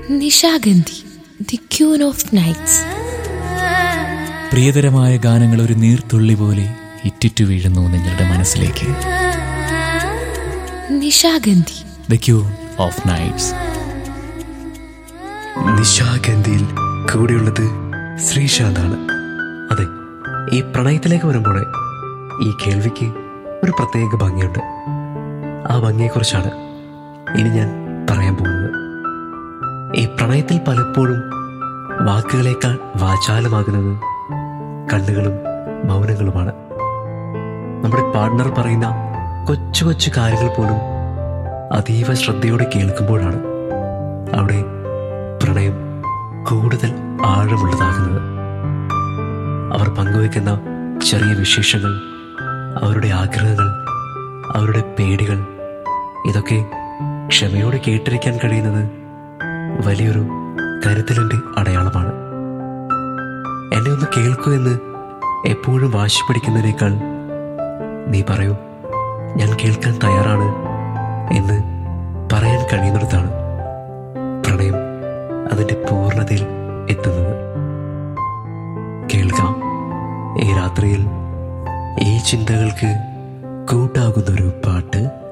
Nishagandhi the queen of nights പ്രിയതരമായ ഗാനങ്ങൾ ഒരു നീർത്തുള്ളി പോലെ ഇറ്റിറ്റു വീഴുന്നു നിങ്ങളുടെ മനസ്സിലേക്ക് Nishagandhi the queen of nights നിശാഗന്ധിയിൽ കൂടെയുള്ളത് ശ്രീശാന്താണ് അതെ ഈ പ്രണയത്തിലേക്ക് വരുമ്പോൾ ഈ കേൾവിക്ക് ഒരു പ്രത്യേക ഭംഗിയുണ്ട് ആ ഭംഗിയെക്കുറിച്ചാണ് ഇനി ഞാൻ പറയാൻ പോകുന്നത് ഈ പ്രണയത്തിൽ പലപ്പോഴും വാക്കുകളേക്കാൾ വാചാലമാകുന്നത് കണ്ണുകളും മൗനങ്ങളുമാണ് നമ്മുടെ പാർട്ട്ണർ പറയുന്ന കൊച്ചു കൊച്ചു കാര്യങ്ങൾ പോലും അതീവ ശ്രദ്ധയോടെ കേൾക്കുമ്പോഴാണ് അവിടെ പ്രണയം കൂടുതൽ ആഴമുള്ളതാകുന്നത് അവർ പങ്കുവെക്കുന്ന ചെറിയ വിശേഷങ്ങൾ അവരുടെ ആഗ്രഹങ്ങൾ അവരുടെ പേടികൾ ഇതൊക്കെ ക്ഷമയോടെ കേട്ടിരിക്കാൻ കഴിയുന്നത് വലിയൊരു കരുതലിൻ്റെ അടയാളമാണ് എന്നെ ഒന്ന് കേൾക്കൂ എന്ന് എപ്പോഴും വാശി പിടിക്കുന്നതിനേക്കാൾ നീ പറയൂ ഞാൻ കേൾക്കാൻ തയ്യാറാണ് എന്ന് പറയാൻ കഴിയുന്നിടത്താണ് പ്രണയം അതിൻ്റെ പൂർണ്ണതയിൽ എത്തുന്നത് കേൾക്കാം ഈ രാത്രിയിൽ ഈ ചിന്തകൾക്ക് കൂട്ടാകുന്നൊരു പാട്ട്